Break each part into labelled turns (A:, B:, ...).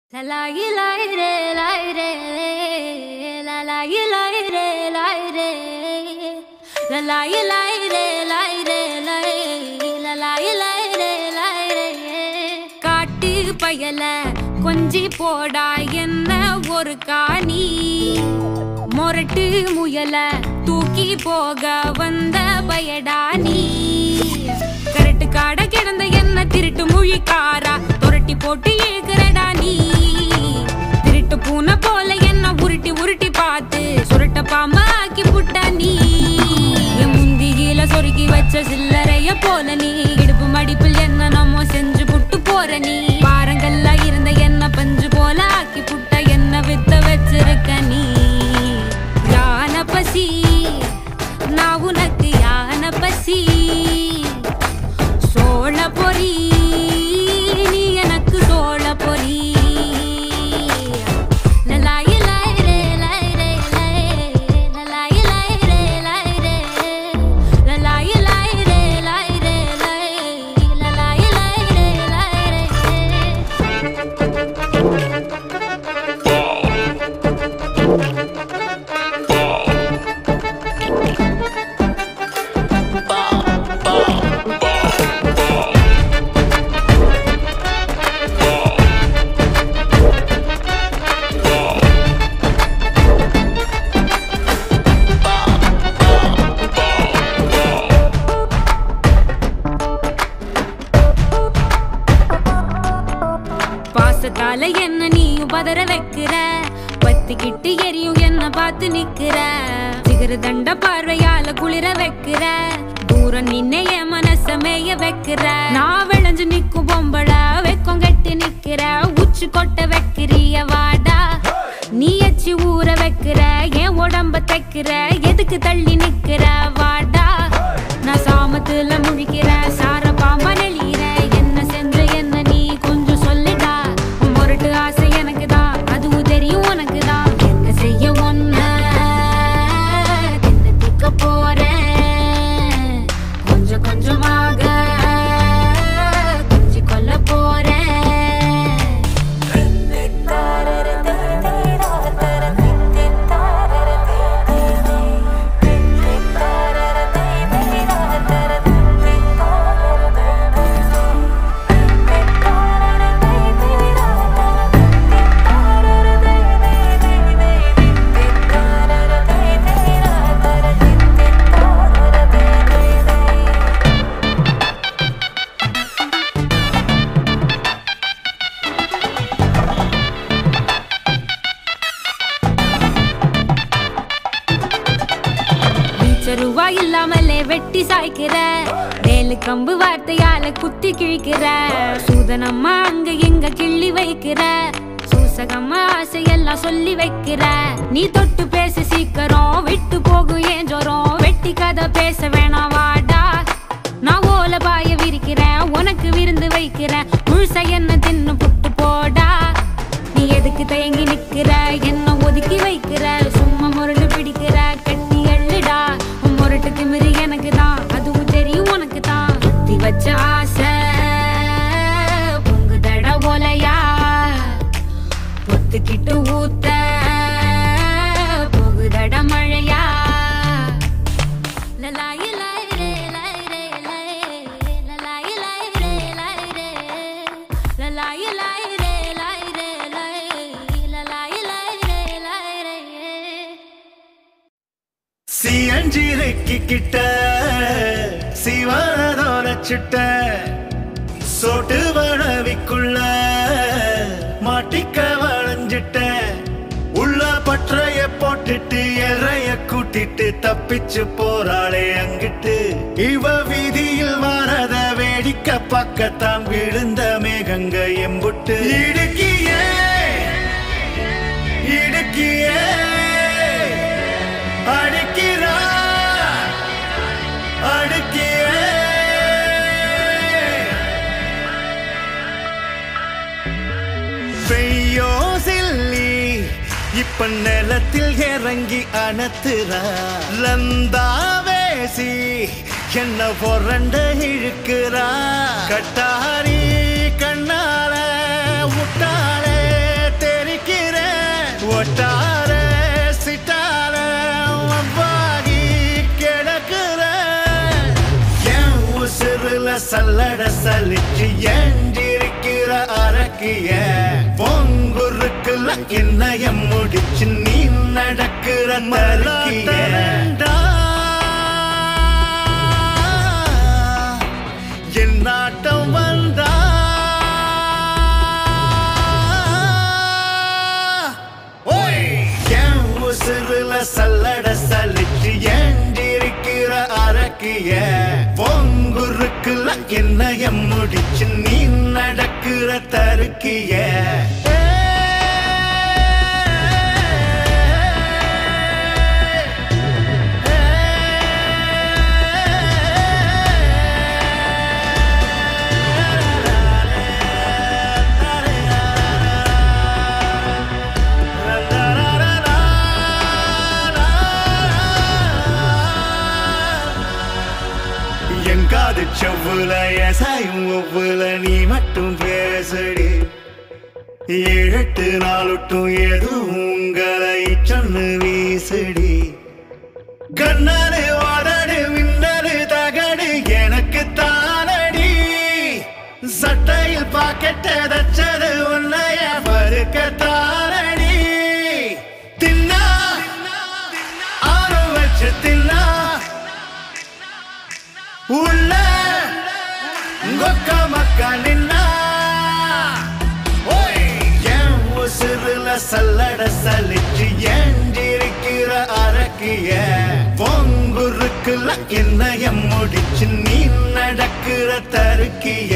A: La la yi la yi re la yi re la la yi la yi re la yi re la la yi la yi re la yi re la yi la la yi la yi re la yi re காட்டு பயல கொஞ்சி போடா என்ன ஒரு காணி மொரட்டு முயல தூக்கி போக வந்த பயடா நீ கரட்டு காட கிடந்த என்ன திருட்டு முழிக்காரா துரட்டி போட்டு இழுக்கிறடா நீ திருட்டு பூனை போல என்ன உருட்டி உருட்டி பார்த்து சுருட்ட பாம்பா ஆக்கி புட்டா நீ என் முந்தியில சொருகி வச்ச சில்லறைய போல நீ இடுப்பு மடிப்பில் என்ன நம்ம செஞ்சு புட்டு போற நீ பாரங்கள்ல இருந்த என்ன பஞ்சு போல ஆக்கி புட்ட என்ன வித்த வச்சிருக்க நீ யான பசி நான் உனக்கு யான பசி சோழ பொறி நீ எனக்கு சோழ பொறி லலாயி லாய் ரே லாய் ரே லாய். லலாயி லாய் ரே லாய் ரே. லலாயி லாய் ரே லாய் ரே லாய். லலாயி லாய் ரே லாய் ரே. பாசத்தால என்ன நீயும் பதற வைக்கிற பத்திக்கிட்டு எரியும் என்ன பார்த்து நிக்கிற சிகர தண்ட பார்வையால குளிர வைக்கிற தூரம் நின்ன என் மனச மேய வைக்கிற நான் விளைஞ்சு நிக்கும் பொம்பள வெக்கம் கட்டி நிக்கிற உச்சி கொட்ட வைக்கிறிய வாடா நீ எச்சி ஊற வைக்கிற என் உடம்ப தைக்கிற எதுக்கு தள்ளி நிக்கிற வாடா நான் சாமத்துல முழிக்கிற சார பாம்பா நெளியிற என்ன செஞ்ச என்ன நீ கொஞ்சம் சொல்லுடா உன் முரட்டு ஆசை எனக்கு தான் அதுவும் தெரியும் உனக்கு தான் என்ன செய்ய ஒன்ன தின்னு திக்க போறேன் கொஞ்சம் கொஞ்சமாக கொஞ்சி கொல்ல போறேன் வீச்சருவா இல்லாமலே வெட்டி சாய்க்கிற வேலு கம்பு வார்த்தையால குத்தி கிழிக்கிற சூதனம்மா அங்க இங்க கிள்ளி வைக்கிற சூசகம்மா ஆசையெல்லாம் சொல்லி வைக்கிற நீ தொட்டு பேச சீக்கிரம் விட்டு போகும் ஏன் ஜோரம் வெட்டி கதை பேச வேணாம் வாடா நான் ஓல பாய விரிக்கிறேன் உனக்கு விருந்து வைக்கிறேன் முழுசா என்ன தின்னு புட்டு போடா நீ எதுக்கு தயங்கி நிக்கிற என்ன ஒதுக்கி வைக்கிற சும்மா முரடு பிடிக்கிற கட்டி எள்ளுடா உன் முரட்டு திமிரு எனக்கு தான் அதுவும் தெரியும் உனக்கு தான் சுத்தி வச்ச ஆசை பொங்கு தட ஓலையா பொத்துக்கிட்டு ஊத்த போகுதட மழையா லலாயி லாய் ரே லாய் ரே லாய். லலாயி லாய் ரே லாய் ரே. லலாயி லாய் ரே லாய் ரே லாய். லலாயி லாய் ரே லாய் ரே.
B: சியஞ்சிரைக்கு கிட்ட சிவனதோட சுட்ட சோட்டு வளவிக்குள்ள மாட்டிக்க வளைஞ்சிட்ட உள்ள பற்றைய போட்டுட்டு எறைய கூட்டிட்டு தப்பிச்சு போறாளே அங்கிட்டு இவ வீதியில் வாரத வேடிக்கை பக்கத்தான் விழுந்த மேகங்க எம்புட்டு இடுக்கியே இடுக்கியே அடிக்கிறா அடிக்கியே பெய்யோ சில்லி இப்ப நிலத்தில் இறங்கி அணத்துறா லந்தாவேசி என்ன பொறண்ட இழுக்கிறா கட்டாரி கண்ணால முட்டாளே சல்லட சலிச்சு ஏஞ்சிருக்கிற அரக்கிய பொங்குருக்குல என்னைய முடிச்சு நீ நடக்கிற மறுக்கிய என் நாட்டம் வந்தா ஓய்! என் உசுருல சல்லட சலிச்சு ஏண்டிருக்கிற அரக்கிய பொங்குருக்குல என்னைய முடிச்சு நீ நடக்கிற தருக்கிய என் காது செவ்வுல எசாயும் ஒவ்வொல நீ மட்டும் பேசடி ஏழெட்டு நாளுட்டும் எதுவும் உங்களை சொன்னு வீசடி கண்ணாடு வாடாடு மின்னடு தகடு எனக்கு தானடி சட்டையில் பாக்கெட்ட தச்சது உன்னைய பருக்க தானடி தின்னா ஆறு வச்சு தின்னா உள்ள கொக்க மக்கா நின்னா ஓய்! என் உசுருல சல்லட சலிச்சு ஏஞ்சிருக்கிற அரக்கிய பொங்குருக்குல என்னைய முடிச்சு நீ நடக்கிற தருக்கிய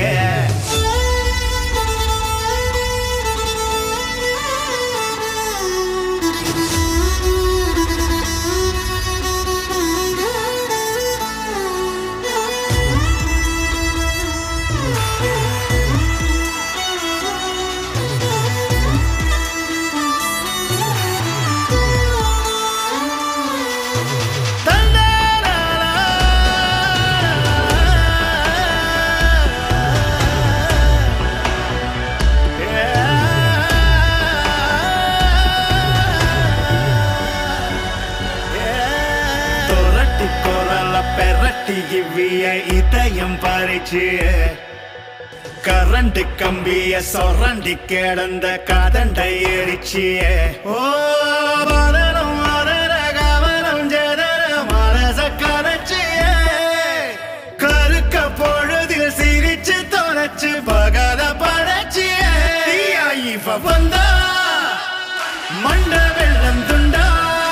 B: தொரட்டி குரல பெரட்டி இவ்விய இதயம் பறிச்சு கரண்ட் கம்பிய சொரண்டி கிடந்த கதண்டை எரிச்சிய ஓ பதனம் மரண கவனம் ஜெதர மனச கரைச்சிய கருக்க பொழுதில் சிரிச்சு தொலைச்சு பகல படைச்சிய இவ வந்தா மண்ட வெள்ளம் துண்டா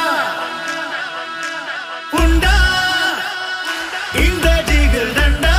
B: உண்டா இந்த ஜிகில் தண்டா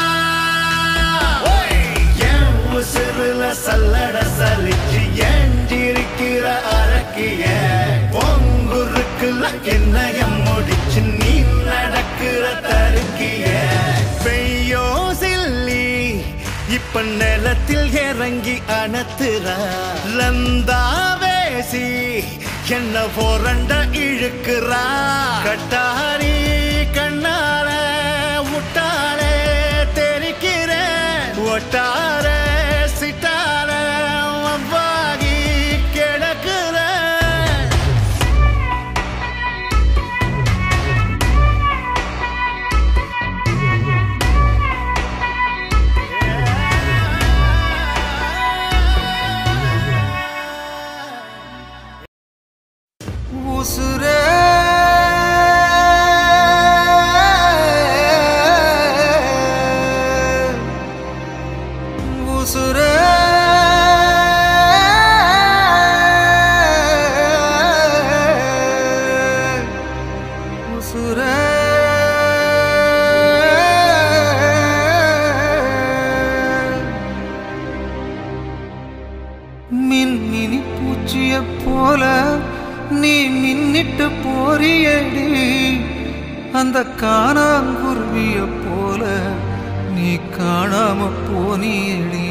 B: ஓய்! என் உசுருல சல்லட சலிச்சு ஏஞ்சிருக்கிற அரக்கிய பொங்குருக்குல என்னைய முடிச்சு நீ நடக்கிற தருக்கிய பெய்யோ சில்லி இப்ப நிலத்தில் இறங்கி அணத்துறா லந்தாவேசி என்ன போரண்ட இழுக்கிறா கட்டாரி கண்ணால முட்டாளே தெரிக்கிற ஒட்டார சிட்டார வவ்வாகி கிடக்குற
C: உசுரே உசுரே உசுரே மின்மினி பூச்சிய போல நீ மின்னிட்டு போறியடி அந்த காணாங்குருவிய போல நீ காணாம போனியடி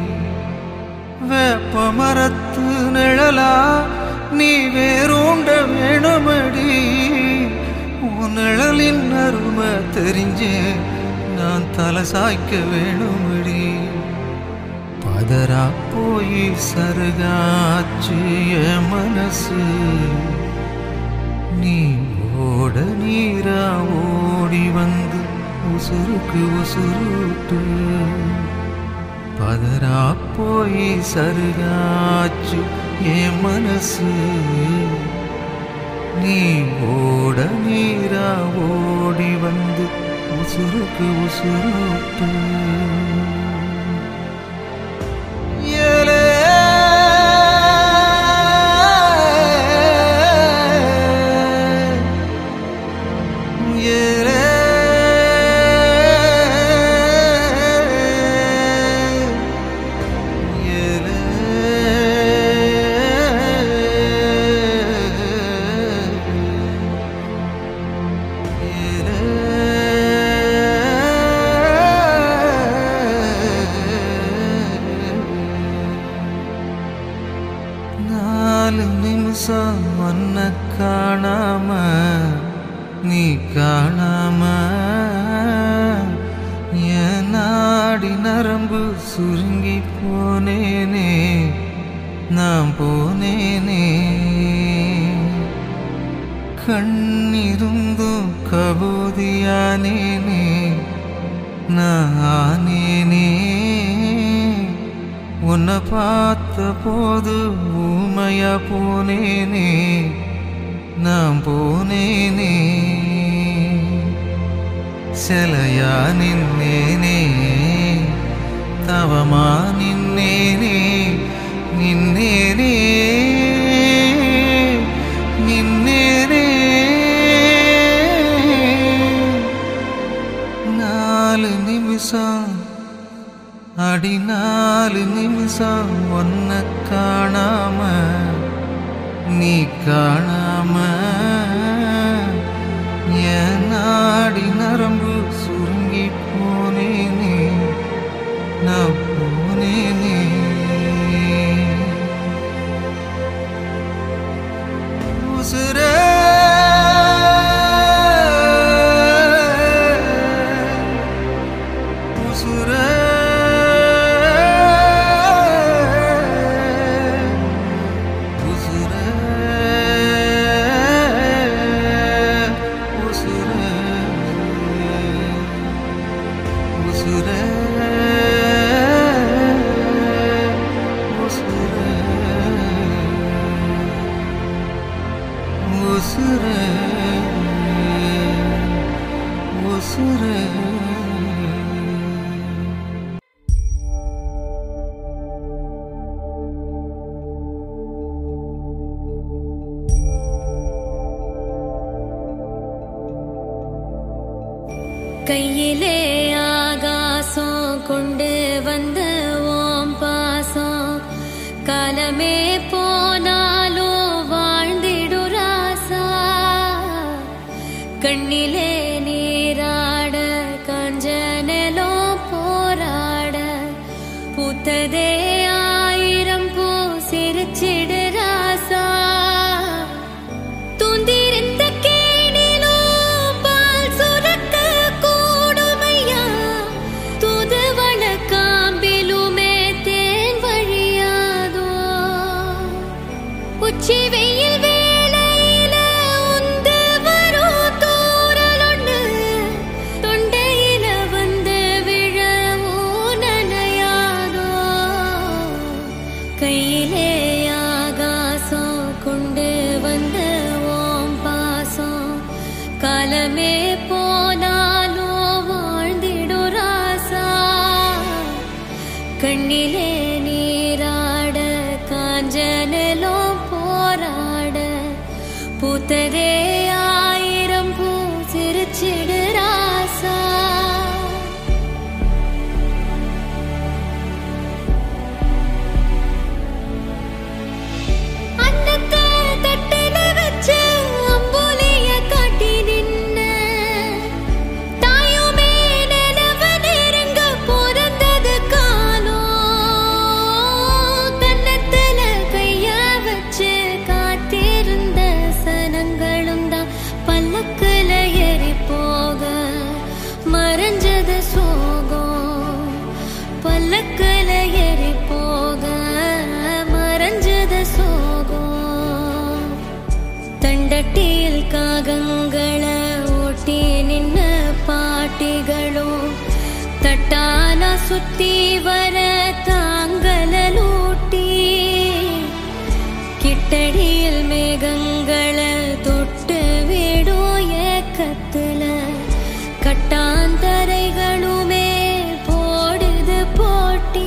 C: வேப்ப மரத்து நிழலா நீ வேரூண்ட வேணுமடி உன் நிழலின் அருமை தெரிஞ்சே நான் தலை சாய்க்க வேணுமடி பதறா போய் சருகாச்சு என் மனசு நீ ஓட நீரா ஓடி வந்து உசுருக்கு உசுருட்டு பதறா போய் சருகாச்சு என் மனசு நீ ஓட நீரா ஓடி வந்து உசுருக்கு உசுருட்டு ஏலே ஏலே ஏலே நாலு நிமிஷம் ஒன்ன காணாம நீ காணாம என் நாடி நரம்பு சுருங்கி போனேனே நான் போனேனே கண்ணிருந்தும் கபூதியானேனே நான் ஆனேனே உன்னை பார்த்த போது ஊமையா போனேனே நான் போனேனே சிலையா நின்னேனே தவமா நின்னேனே நின்னேனே நின்னேனே நாலு நிமிஷம் அடி நாலு நிமிஷம் ஒன்ன காணாம நீ காணாம என் நாடி நரம்பு சுருங்கி போனேனே நான் போனேனே உசுரே உசுரே உசுரே உசுரே உசுரே உசுரே உசுரே
A: கையிலே ஆகாசம் கொண்டு வந்த ஓம் பாசம் காலமே போனாலும் வாழ்ந்திடு ராசா கண்ணிலே நீராட கஞ்சனலோ போராட பூத்ததே ஆயிரம் பூ சிரிச்சிடு ராசா தூந்திருந்த கேணிலோ பால் சுரக்க கூடுமையா தூதுவள காம்பிலுமே தேன் வழியாதோ உச்சி வெயில் வேளையில உந்து வரும் தூறலொண்டு தொண்டையில வந்து விழவும் நனையாதோ கையிலே ஆகாசம் கொண்டு வந்த ஓம் பாசம் காலமே போனாலோ வாழ்ந்திடு ராசா கண்ணிலே நீராட காஞ்சனலோ போராட பூத்ததே ஆயிரம் பூ சிரிச்சிடு ராசா அன்னத்தை தட்டுல வச்சு அம்புலிய காட்டி நின்ன தாயுமே நிலவ நெருங்க பிறந்தது காலோ கன்னத்துல கைய வச்சு காத்திருந்த சனங்களும் தான் பல்லக்குல ஏறி போக மறைஞ்சது சோகம் பல்லக்குல ஏறி போக மறைஞ்சது சோகம் தண்டட்டியில் காகங்கள ஓட்டி நின்ன பாட்டிகள் சுத்தி வர தாங்கலூட்டி கிட்டடியில் மேகங்களை தொட்டு விடும் ஏக்கத்துல கட்டாந்தரைகளுமே போடுது போட்டி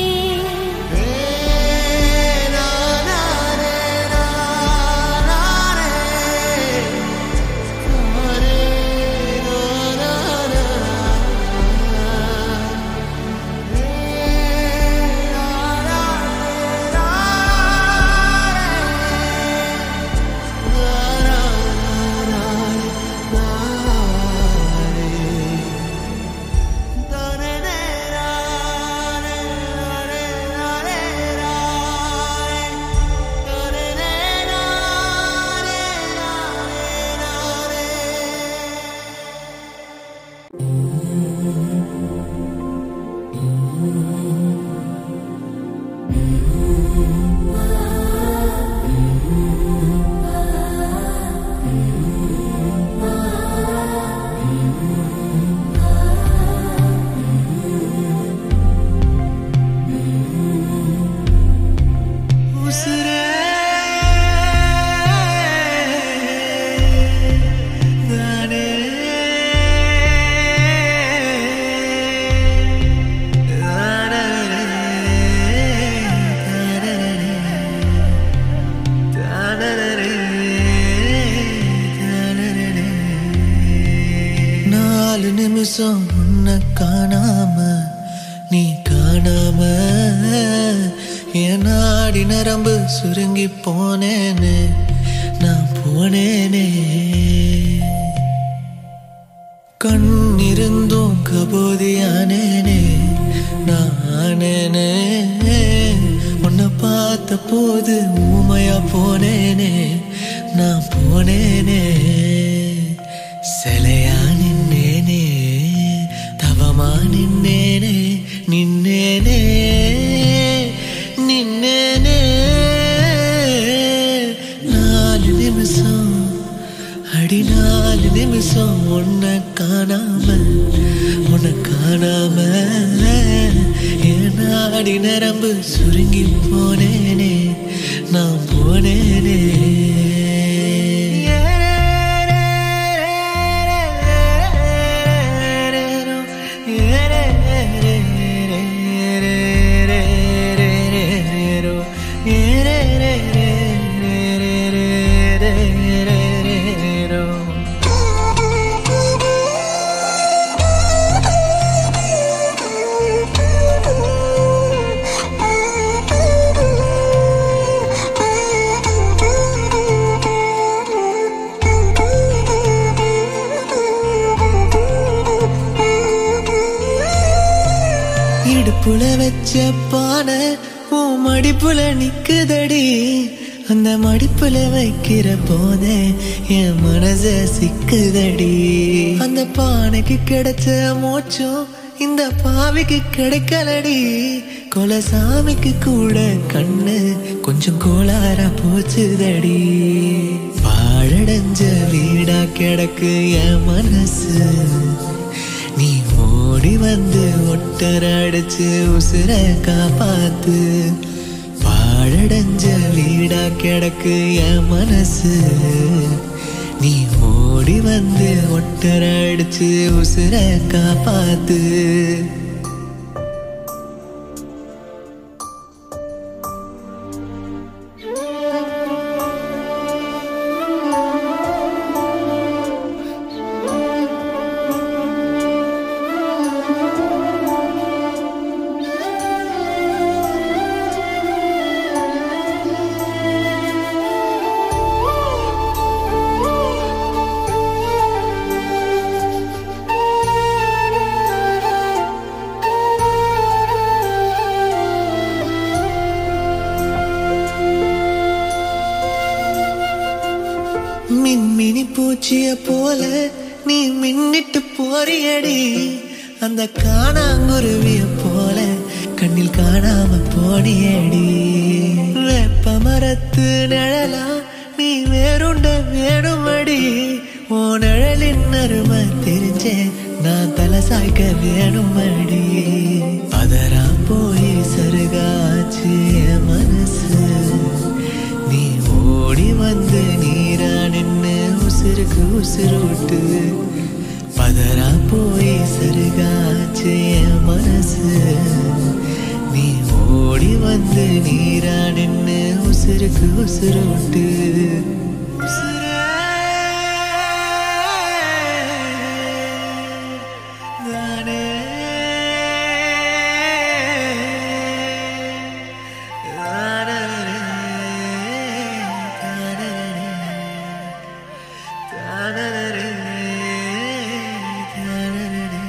C: உசுரே நானே நாலு நிமிஷம் உன்னை காணாம நீ காணாம என் நாடி நரம்பு சுருங்கி போனேனே நான் போனேனே கண் இருந்தும் கபோதியானேனே நான் ஆனேனே உன்னை பார்த்த போது ஊமையா போனேனே நான் போனேனே சிலையா நின்னேனே தவமா நின்னேனே நின்னேனே நின்னேனே நாலு நிமிஷம் அடி நாலு நிமிஷம் உன்னை காணாம உன்னை காணாம என் நாடி நரம்பு சுருங்கி போனேனே நான் போனேனே இடுப்புல வச்ச பானை உன் மடிப்புல நிக்குதடி அந்த மடிப்புல வைக்கிற போதே என் மனச சிக்குதடி அந்த பானைக்கு கிடைச்ச மோச்சம் இந்த பாவிக்கு கிடைக்கலடி கொலசாமிக்கு கூட கண்ணு கொஞ்சம் கோளாரா போச்சுதடி பாழடைஞ்ச வீடா கிடக்கு என் மனசு நீ ஓடி வந்து ஒட்டர அடிச்சு உசுர காப்பாத்து பாழடைஞ்ச வீடா கிடக்கு என் மனசு நீ ஓடி வந்து ஒட்டர அடிச்சு உசுர காப்பாத்து மின்மினி பூச்சிய போல நீ மின்னிட்டு போறியடி அந்த காணாங்குருவிய போல கண்ணில் காணாம போனியடி வெப்ப மரத்து நிழலா நீ வேறுண்ட வேணுமடி ஓ நிழலின் அருமை தெரிஞ்சே நான் தலை சாய்க்க வேணுமடி உசுறு விட்டு பதறா போய் சருகாச்சு என் மனசு நீ ஓடி வந்து நீரா நின்னு உசுருக்கு உசுறு விட்டு உசுரே, நானே, நானே, நானே, தானரரே, தானரரே.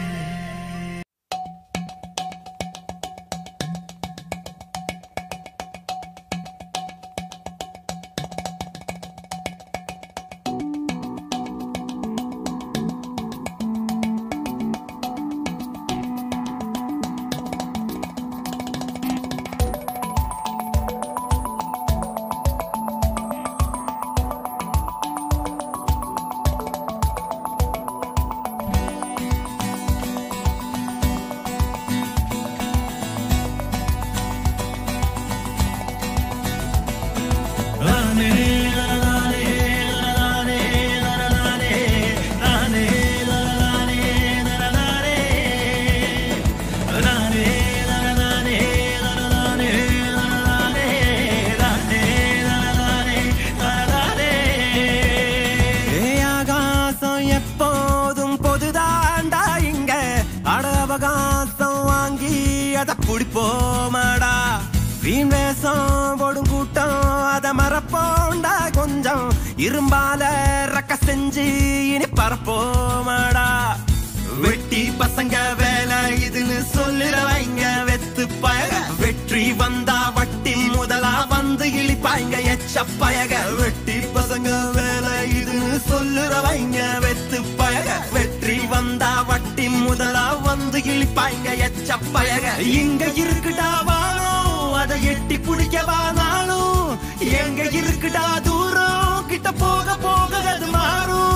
D: ஏய் ஆகாசம் எப்போதும் பொதுதாண்டா இங்க அட அவகாசம் வாங்கி அத புடிப்போமாடா வீண் வேஷம் போடும் கூட்டம் அத மறப்போண்டா கொஞ்சம் இரும்பால ரக்க செஞ்சு இனி பரப்போமாடா வெட்டி பசங்க வேலை இதுன்னு சொல்லுறவைங்க வெத்து பயக வெற்றி வந்தா வட்டி முதலா வந்து இழிப்பாய்ங்க எச்ச பயக வெட்டி பசங்க வேலை இதுன்னு சொல்லுறவைங்க வெத்து பயக வெற்றி வந்தா வட்டி முதலா வந்து இழிப்பாய்ங்க எச்ச பயக இங்க இருக்குடா வாழும் அதை எட்டி பிடிக்கவா நாளும் எங்க இருக்குடா தூரம் கிட்ட போக போக அது மாறும்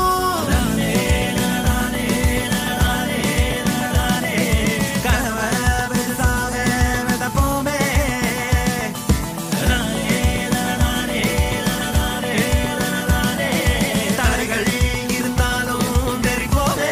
D: கனவை பெருசாக விதைப்போமே. தடைகள் இருந்தாலும் தெரிப்போமே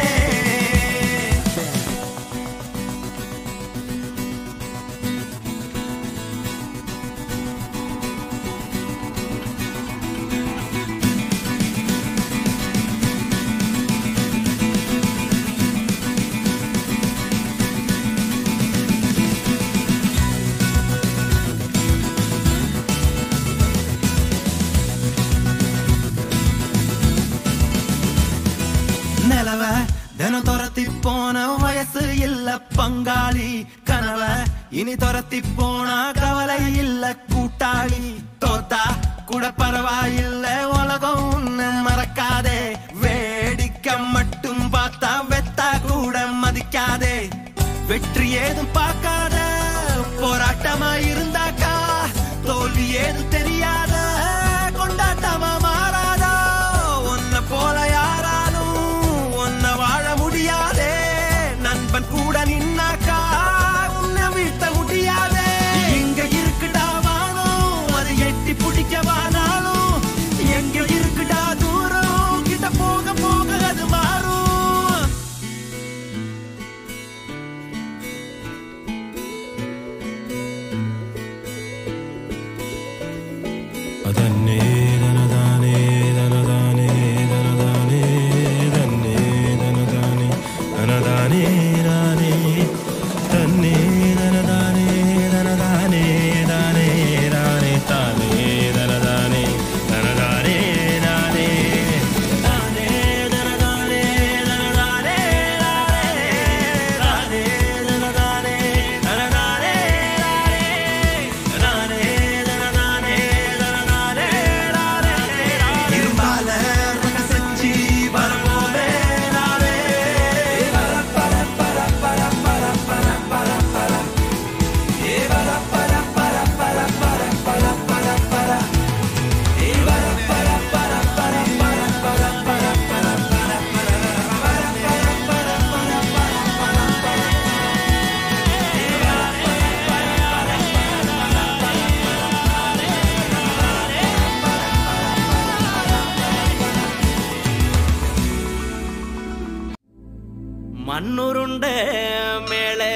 D: நிலவ தினம் துரத்தி போன வயசு இல்ல பங்காளி கனவ இனி துரத்தி போனா கவலை இல்ல கூட்டாளி தோத்தா கூட பரவாயில்ல உலகம் உன்னை மறக்காதே வேடிக்கை மட்டும் பார்த்தா வெத்தா கூட மதிக்காதே வெற்றி ஏதும் பார்க்காத போராட்டமா இருந்தாக்கா தோல்வி ஏதும் தெரியாத கொண்டாட்டமா மாறாதா உன்னை போல யாராலும் உன்னை வாழ முடியாதே நண்பன் கூட நின்னாக்கா உன்னை வீழ்த்த முடியாதே எங்க இருக்குடா வானம் அது எட்டி பிடிக்க வானாலும் எங்க இருக்குடா தூரம் கிட்ட போக போக அது மாறும்
E: അതന്നെ ധനദാനേ ധനദാനേ ധനദാനേ തന്നെ ധനദാനേ ധനദാനേ ദാനേ തന്നെ ധനദാനേ ധനദാനേ ദാനേ ദാനേ താനേ ധനദാനേ ധനദാനേ ദാനേ താനേ ധനദാനേ ധനദാനേ ദാനേ ധനദാനേ ധനദാനേ ദാനേ ധനദാനേ ധനദാനേ ധനദാനേ
F: மண்ணுருண்ட மேலே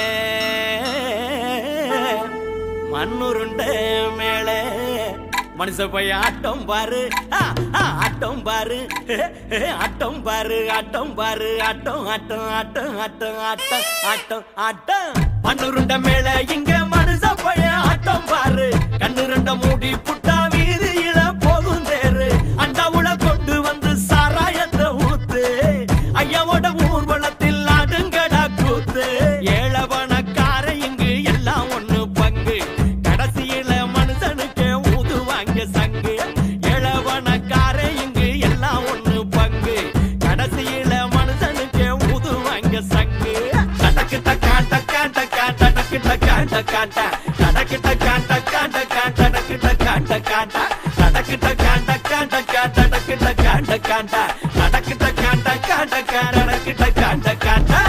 F: மண்ணுருண்ட மேலே மனுஷ போய் ஆட்டம் பாரு ஆ, ஆ, ஆட்டம் பாரு ஆட்டம் பாரு ஆட்டம் பாரு ஆட்டம் ஆட்டம் ஆட்டம் ஆட்டம் ஆட்டம் ஆட்டம் ஆட்டம் மண்ணுருண்ட மேல இங்க மனுஷ போய் ஆட்டம் பாரு கண்ணு ரெண்ட மூடி புட்டா வீதியில போகும் தேரு அண்டாவுல கொண்டு வந்து சாராயத்தை ஊத்து ஐயாவோட ஊர்வலத்தில் அடுங்கடா கூத்து ஏழவனக்கார இங்கு எல்லாம் ஒண்ணு பங்கு கடைசியில மனுஷனுக்கு ஊதுவாங்க சங்கு ஏழவனக்கார இங்கு எல்லாம் ஒண்ணு பங்கு கடைசியில மனுஷனுக்கு ஊதுவாங்க சங்கு டடக்கு டக்கா டக்கா டக்கா டடக்கு டக்கா டக்கா டா. டடக்கு டக்கா டக்கா டக்கா டடக்கு டக்கா டக்கா டா. டடக்கு டக்கா டக்கா டக்கா டடக்கு டக்கா டக்கா டா. டடக்கு டக்கா டக்கா டக்கா டடக்கு டக்கா டக்கா டா.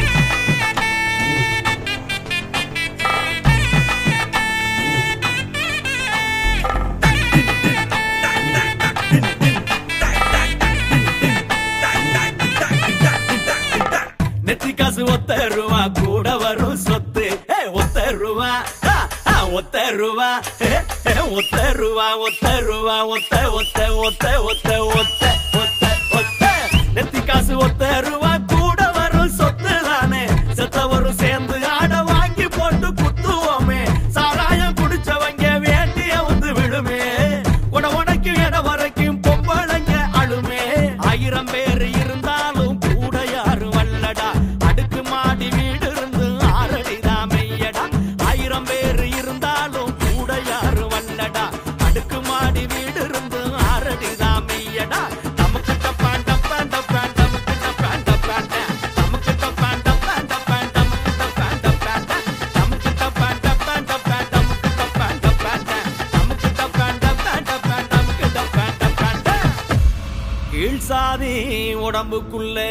F: நெத்தி காசு ஒத்த ரூபா கூட வரும் சொத்து ஏ, ஒத்த ரூபா ஆ, ஆ, ஒத்த ரூபா ஏ, ஏ, ஒத்த ரூபா ஒத்த ரூபா ஒத்த ஒத்த ஒத்த ஒத்த ஒத்த ஒத்த ஒத்த நெத்தி காசு ஒத்த ரூபா கூட வரும் சொத்து தானே செத்தவரும் சேர்ந்து ஆட வாங்கி போட்டு குத்துவோமே சாராயம் குடிச்சவங்க வேண்டிய வந்து விழுமே உட உனக்கு இட வரைக்கும் பொம்பளைங்க அழுமே ஆயிரம் பேர் இருந்தாலும் கூட யாரும் வல்லடா அடுக்கு மாடி வீடு இருந்து ஆரடிதான் மெய்யடா ஆயிரம் பேர் இருந்தாலும் கூட யாரும் வல்லடா அடுக்கு மாடி வீடு இருந்து ஆரடிதான் மெய்யடா நமக்கு டப்பான் டப்பான் டப்பான் நமக்கு டப்பான் டப்பான் நமக்கு டப்பான் டப்பான் டப்பான் நமக்கு டப்பான் டப்பான் நமக்கு டப்பான் டப்பான் டப்பான் நமக்கு டப்பான் டப்பான் நமக்கு டப்பான் டப்பான் டப்பான் நமக்கு டப்பான் டப்பான் கீழ் சாதி உடம்புக்குள்ளே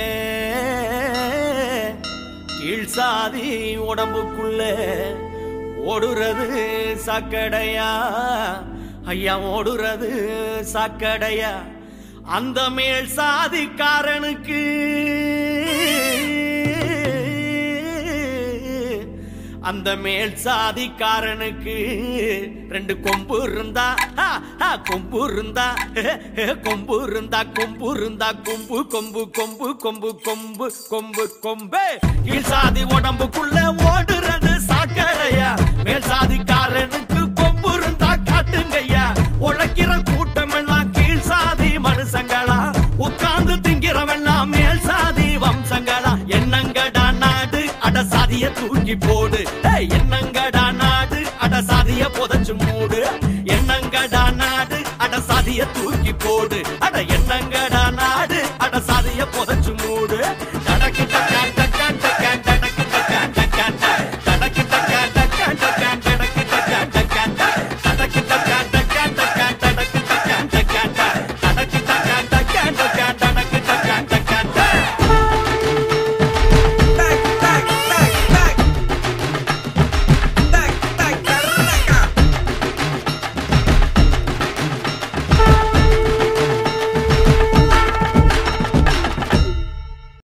F: கீழ் சாதி உடம்புக்குள்ளே ஓடுறது சாக்கடையா ஐயா ஓடுறது சாக்கடையா அந்த மேல் சாதிக்காரனுக்கு அந்த மேல் சாதிக்காரனுக்கு ரெண்டு கொம்பு இருந்தா ஆ, ஆ, கொம்பு இருந்தா கொம்பு இருந்தா கொம்பு இருந்தா கொம்பு கொம்பு கொம்பு கொம்பு கொம்பு கொம்பு கொம்பு கீழ் சாதி உடம்புக்குள்ள ஓடுறது சாக்கடையா மேல் சாதிக்காரனுக்கு கொம்பு இருந்தா காட்டுங்கய்யா உழைக்கிற கூட்டம் எல்லாம் கீழ் சாதி மனுஷங்களா உட்கார்ந்து திங்கிறவெல்லாம் மேல் சாதி வம்சங்களா என்னங்கடா நாடு அட சாதிய தூக்கி போடு ஏய், என்னங்கடா நாடு அட சாதிய புதைச்சு மூடு என்னங்கடா நாடு அட சாதிய தூக்கி போடு அட என்னங்கடா